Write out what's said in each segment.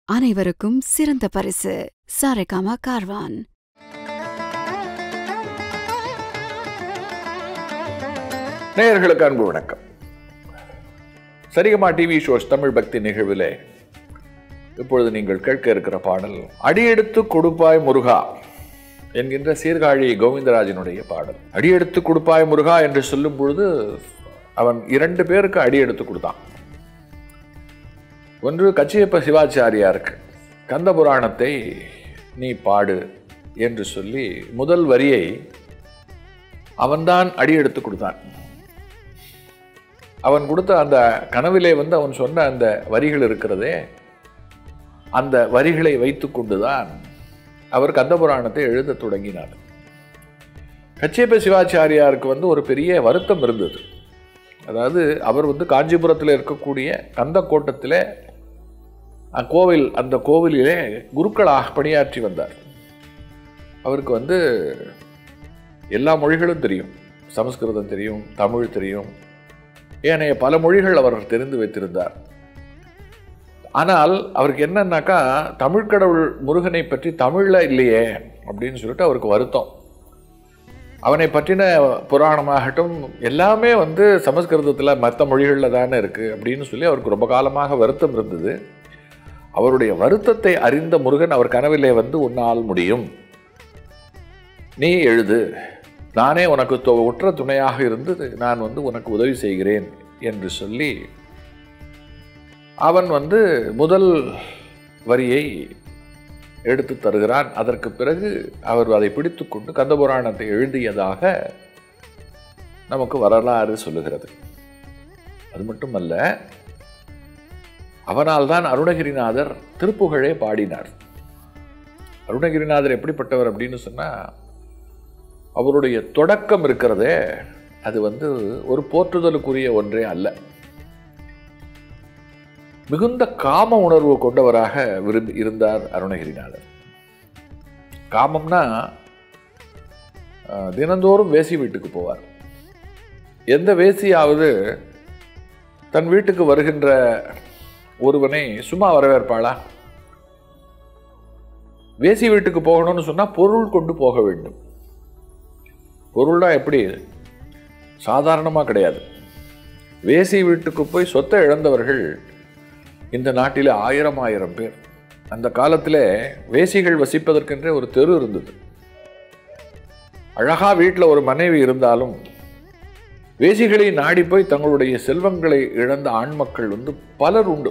அனைவருக்கும் சிறந்த பரிசு சாரேகாமா கார்வான் நேயர்களுக்கு அன்பு வணக்கம் சரிகமா டிவி ஷோஸ் தமிழ் பக்தி நிகழ்விலே இப்பொழுது நீங்கள் கேட்க இருக்கிற பாடல் அடியெடுத்து கொடுப்பாய் முருகா என்கின்ற சீர்காழி கோவிந்தராஜனுடைய பாடல் அடியெடுத்து கொடுப்பாய் முருகா என்று சொல்லும் பொழுது அவன் இரண்டு பேருக்கு அடி எடுத்து கொடுத்தான் ஒன்று கச்சியப்ப சிவாச்சாரியாருக்கு கந்த புராணத்தை நீ பாடு என்று சொல்லி முதல் வரியை அவன்தான் அடி எடுத்து கொடுத்தான் அவன் கொடுத்த அந்த கனவிலே வந்து அவன் சொன்ன அந்த வரிகள் இருக்கிறதே அந்த வரிகளை வைத்துக்கொண்டுதான் அவர் கந்தபுராணத்தை எழுதத் தொடங்கினார் கச்சியப்ப சிவாச்சாரியாருக்கு வந்து ஒரு பெரிய வருத்தம் இருந்தது அதாவது அவர் வந்து காஞ்சிபுரத்தில் இருக்கக்கூடிய கந்த கோட்டத்திலே கோவில் அந்த கோவிலிலே குருக்களாக பணியாற்றி வந்தார் அவருக்கு வந்து எல்லா மொழிகளும் தெரியும் சமஸ்கிருதம் தெரியும் தமிழ் தெரியும் ஏனைய பல மொழிகள் அவர் தெரிந்து வைத்திருந்தார் ஆனால் அவருக்கு என்னன்னாக்கா தமிழ் கடவுள் முருகனை பற்றி தமிழில் இல்லையே அப்படின்னு சொல்லிட்டு அவருக்கு வருத்தம் அவனை பற்றின புராணமாகட்டும் எல்லாமே வந்து சமஸ்கிருதத்தில் மற்ற மொழிகளில் தானே இருக்குது அப்படின்னு சொல்லி அவருக்கு ரொம்ப காலமாக வருத்தம் இருந்தது அவருடைய வருத்தத்தை அறிந்த முருகன் அவர் கனவிலே வந்து உன்னால் முடியும் நீ எழுது நானே உனக்கு தொ- உற்ற துணையாக இருந்து நான் வந்து உனக்கு உதவி செய்கிறேன் என்று சொல்லி அவன் வந்து முதல் வரியை எடுத்து தருகிறான் அதற்கு பிறகு அவர் அதை பிடித்துக்கொண்டு கந்தபுராணத்தை எழுதியதாக நமக்கு வரலாறு சொல்லுகிறது அது மட்டுமல்ல அவனால் தான் அருணகிரிநாதர் திருப்புகழே பாடினார் அருணகிரிநாதர் எப்படிப்பட்டவர் அப்படின்னு சொன்னால் அவருடைய தொடக்கம் இருக்கிறதே அது வந்து ஒரு போற்றுதலுக்குரிய ஒன்றே அல்ல மிகுந்த காம உணர்வு கொண்டவராக விரும்பி இருந்தார் அருணகிரிநாதர் காமம்னா அஹ், தினந்தோறும் வேசி வீட்டுக்கு போவார் எந்த வேசியாவது தன் வீட்டுக்கு வருகின்ற ஒருவனை சும்மா வரவேற்பாளா வேசி வீட்டுக்கு போகணும்னு சொன்னால் பொருள் கொண்டு போக வேண்டும் பொருள்னா எப்படி சாதாரணமாக கிடையாது வேசி வீட்டுக்கு போய் சொத்தை இழந்தவர்கள் இந்த நாட்டில் ஆயிரம் ஆயிரம் பேர் அந்த காலத்தில் வேசிகள் வசிப்பதற்கென்றே ஒரு தெரு இருந்தது அழகா வீட்டில் ஒரு மனைவி இருந்தாலும் வேசிகளை நாடி போய் தங்களுடைய செல்வங்களை இழந்த ஆண் மக்கள் வந்து பலர் உண்டு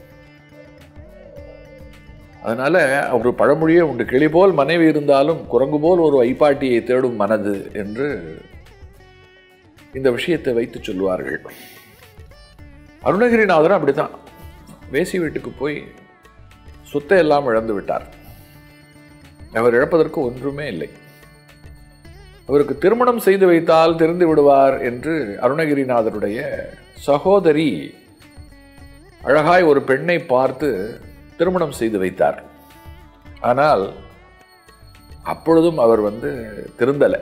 அதனால ஒரு பழமொழியே உண்டு கிளி போல் மனைவி இருந்தாலும் குரங்கு போல் ஒரு வைப்பாட்டியை தேடும் மனது என்று இந்த விஷயத்தை வைத்து சொல்லுவார்கள் அருணகிரிநாதரும் அப்படித்தான் வேசி வீட்டுக்கு போய் சொத்தை எல்லாம் இழந்து விட்டார் அவர் இழப்பதற்கு ஒன்றுமே இல்லை அவருக்கு திருமணம் செய்து வைத்தால் தெரிந்து விடுவார் என்று அருணகிரிநாதருடைய சகோதரி அழகாய் ஒரு பெண்ணை பார்த்து திருமணம் செய்து வைத்தார் ஆனால் அப்பொழுதும் அவர் வந்து திருந்தலை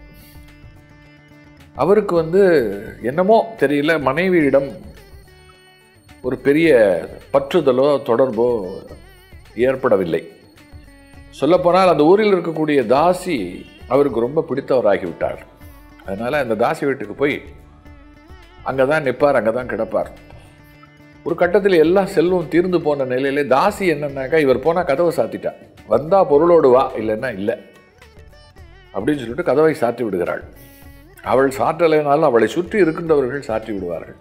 அவருக்கு வந்து என்னமோ தெரியல மனைவியிடம் ஒரு பெரிய பற்றுதலோ தொடர்போ ஏற்படவில்லை சொல்லப்போனால் அந்த ஊரில் இருக்கக்கூடிய தாசி அவருக்கு ரொம்ப பிடித்தவராகிவிட்டார் அதனால் அந்த தாசி வீட்டுக்கு போய் அங்கே தான் நிற்பார் அங்கே தான் கிடப்பார் ஒரு கட்டத்தில் எல்லா செல்வம் தீர்ந்து போன நிலையிலே தாசி என்னன்னாக்கா இவர் போனால் கதவை சாத்திட்டார் வந்தா பொருளோடு வா இல்லைன்னா இல்லை அப்படின்னு சொல்லிட்டு கதவை சாத்தி விடுகிறாள் அவள் சாற்றலைனாலும் அவளை சுற்றி இருக்கின்றவர்கள் சாற்றி விடுவார்கள்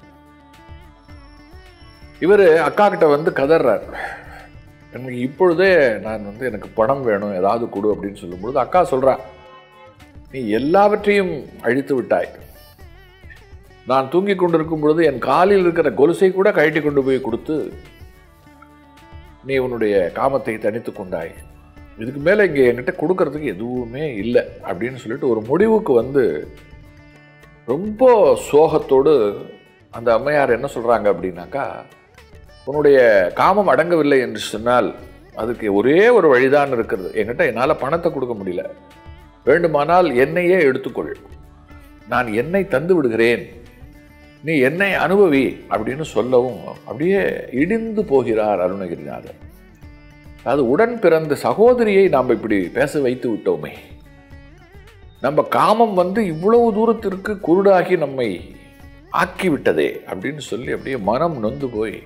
இவர் அக்கா கிட்ட வந்து கதறார் எனக்கு இப்பொழுதே நான் வந்து எனக்கு பணம் வேணும் ஏதாவது கொடு அப்படின்னு சொல்லும்பொழுது அக்கா சொல்றா நீ எல்லாவற்றையும் அழித்து விட்டாய் நான் தூங்கிக் கொண்டிருக்கும் பொழுது என் காலில் இருக்கிற கொலுசை கூட கழட்டி கொண்டு போய் கொடுத்து நீ உன்னுடைய காமத்தை தணித்து கொண்டாய் இதுக்கு மேலே இங்கே என்கிட்ட கொடுக்கறதுக்கு எதுவுமே இல்லை அப்படின்னு சொல்லிட்டு ஒரு முடிவுக்கு வந்து ரொம்ப சோகத்தோடு அந்த அம்மையார் என்ன சொல்கிறாங்க அப்படின்னாக்கா உன்னுடைய காமம் அடங்கவில்லை என்று சொன்னால் அதுக்கு ஒரே ஒரு வழிதான் இருக்கிறது என்கிட்ட என்னால் பணத்தை கொடுக்க முடியல வேண்டுமானால் என்னையே எடுத்துக்கொள் நான் என்னை தந்து விடுகிறேன் நீ என்னை அனுபவி அப்படின்னு சொல்லவும் அப்படியே இடிந்து போகிறார் அருணகிரிநாதர் அது உடன் பிறந்த சகோதரியை நாம் இப்படி பேச வைத்து விட்டோமே நம்ம காமம் வந்து இவ்வளவு தூரத்திற்கு குருடாகி நம்மை ஆக்கி விட்டதே அப்படின்னு சொல்லி அப்படியே மனம் நொந்து போய்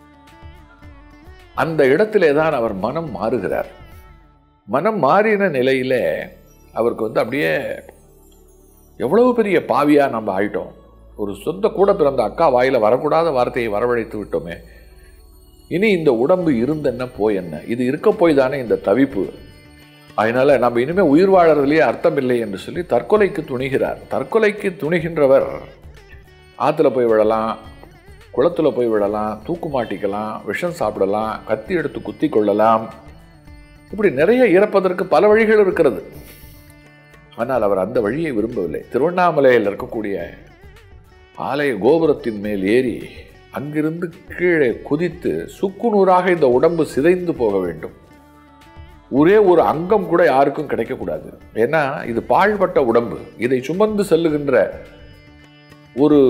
அந்த இடத்திலே தான் அவர் மனம் மாறுகிறார் மனம் மாறின நிலையில அவருக்கு வந்து அப்படியே எவ்வளவு பெரிய பாவியா நம்ம ஆயிட்டோம் ஒரு சொந்த கூட பிறந்த அக்கா வாயில வரக்கூடாத வார்த்தையை வரவழைத்து விட்டோமே இனி இந்த உடம்பு இருந்தென்ன போய் என்ன இது இருக்க போய் தானே இந்த தவிப்பு அதனால நம்ம இனிமே உயிர் வாழறதுலேயே அர்த்தம் இல்லை என்று சொல்லி தற்கொலைக்கு துணிகிறார் தற்கொலைக்கு துணிகின்றவர் ஆற்றுல போய் விழலாம் குளத்துல போய் விழலாம் தூக்கு மாட்டிக்கலாம் விஷம் சாப்பிடலாம் கத்தி எடுத்து குத்தி கொள்ளலாம் இப்படி நிறைய இறப்பதற்கு பல வழிகள் இருக்கிறது ஆனால் அவர் அந்த வழியை விரும்பவில்லை திருவண்ணாமலையில் இருக்கக்கூடிய ஆலய கோபுரத்தின் மேல் ஏறி அங்கிருந்து கீழே குதித்து சுக்குநூறாக இந்த உடம்பு சிதைந்து போக வேண்டும் ஒரே ஒரு அங்கம் கூட யாருக்கும் கிடைக்கக்கூடாது ஏன்னா இது பாழ்பட்ட உடம்பு இதை சுமந்து செல்லுகின்ற ஒரு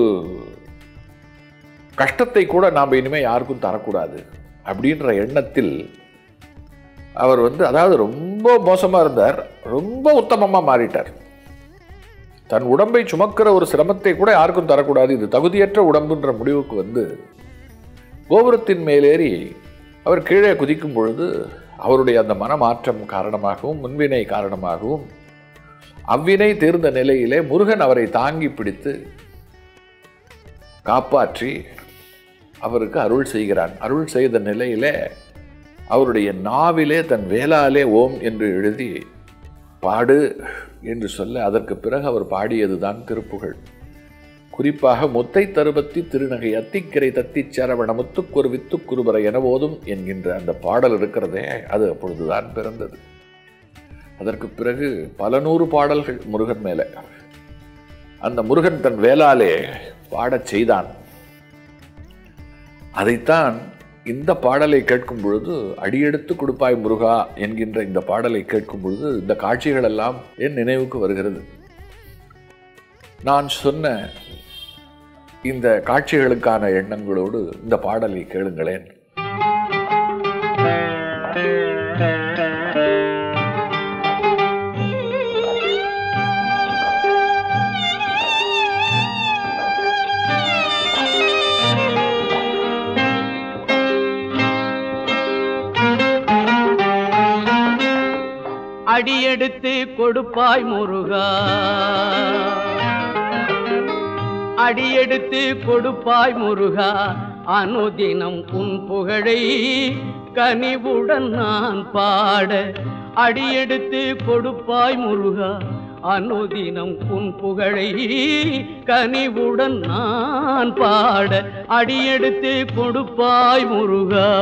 கஷ்டத்தை கூட நாம் இனிமேல் யாருக்கும் தரக்கூடாது அப்படின்ற எண்ணத்தில் அவர் வந்து அதாவது ரொம்ப மோசமாக இருந்தார் ரொம்ப உத்தமமாக மாறிட்டார் தன் உடம்பை சுமக்கிற ஒரு சிரமத்தை கூட யாருக்கும் தரக்கூடாது இது தகுதியற்ற உடம்புன்ற முடிவுக்கு வந்து கோபுரத்தின் மேலேறி அவர் கீழே குதிக்கும் பொழுது அவருடைய அந்த மனமாற்றம் காரணமாகவும் முன்வினை காரணமாகவும் அவ்வினை தீர்ந்த நிலையிலே முருகன் அவரை தாங்கி பிடித்து காப்பாற்றி அவருக்கு அருள் செய்கிறான் அருள் செய்த நிலையிலே அவருடைய நாவிலே தன் வேளாலே ஓம் என்று எழுதி பாடு என்று சொல்ல அதற்கு பிறகு அவர் பாடியதுதான் திருப்புகழ் குறிப்பாக முத்தை தருபத்தி திருநகை அத்திக்கரை தத்திச் சரவண முத்துக்குரு வித்துக்குருபரை என போதும் என்கின்ற அந்த பாடல் இருக்கிறதே அது அப்பொழுதுதான் பிறந்தது அதற்கு பிறகு பல நூறு பாடல்கள் முருகன் மேலே அந்த முருகன் தன் வேளாலே பாடச் செய்தான் அதைத்தான் இந்த பாடலை கேட்கும் பொழுது அடியெடுத்து கொடுப்பாய் முருகா என்கின்ற இந்த பாடலை கேட்கும் பொழுது இந்த காட்சிகள் எல்லாம் என் நினைவுக்கு வருகிறது நான் சொன்ன இந்த காட்சிகளுக்கான எண்ணங்களோடு இந்த பாடலை கேளுங்களேன் அடியெடுத்து கொடுப்பாய் முருகா அடியெடுத்து கொடுப்பாய் முருகா அனுதினம் உன் புகழை கனிவுடன் நான் பாட அடியெடுத்து கொடுப்பாய் முருகா அனுதினம் உன் புகழை கனிவுடன் நான் பாட அடியெடுத்து கொடுப்பாய் முருகா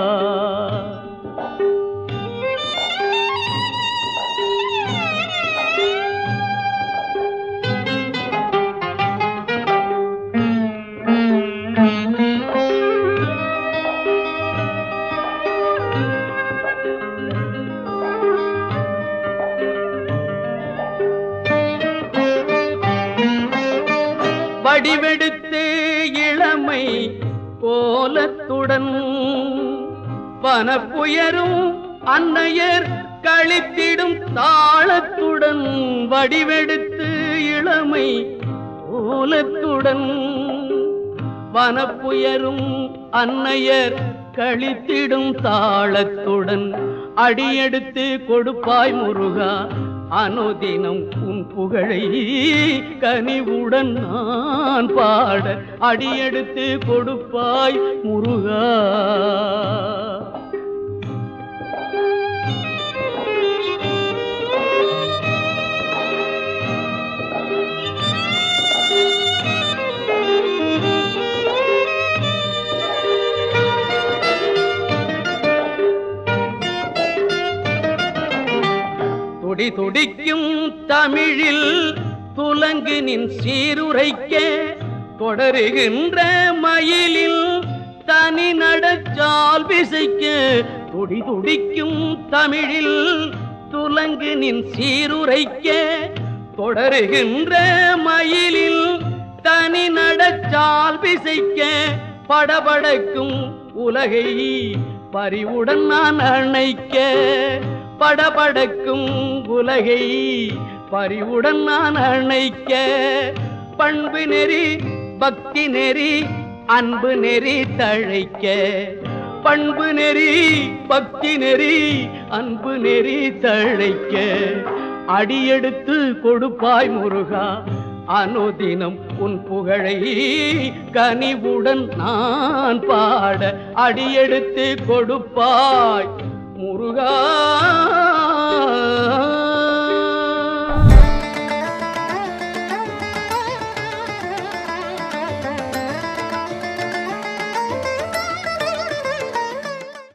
வடிவெடுத்து இளமை கோலத்துடன் வனப்புயரும் அன்னையர் கழித்திடும் தாளத்துடன் வடிவெடுத்து இளமை கோலத்துடன் வனப்புயரும் அன்னையர் கழித்திடும் தாளத்துடன் அடியெடுத்து கொடுப்பாய் முருகா அனுதினம் உன் புகழை கனிவுடன் நான் பாட அடியெடுத்து கொடுப்பாய் முருகா துடி துடிக்கும் தமிழில் துலங்கு நின் சீருரைக்க தொடருகின்ற மயிலில் தனி நடச்சால் விசைக்க துடி துடிக்கும் தமிழில் துலங்கு நின் சீருரைக்க தொடருகின்ற மயிலில் தனி நடச்சால் விசைக்க படபடக்கும் உலகை பரிவுடன் நான் அணைக்க படபடக்கும் உலகை பரிவுடன் நான் அணைக்க பண்பு நெறி பக்தி நெறி அன்பு நெறி தழைக்க பண்பு நெறி பக்தி நெறி அன்பு நெறி தழைக்க அடியெடுத்து கொடுப்பாய் முருகா அனுதினம் உன் புகழை கனிவுடன் நான் பாட அடியெடுத்து கொடுப்பாய் முருகா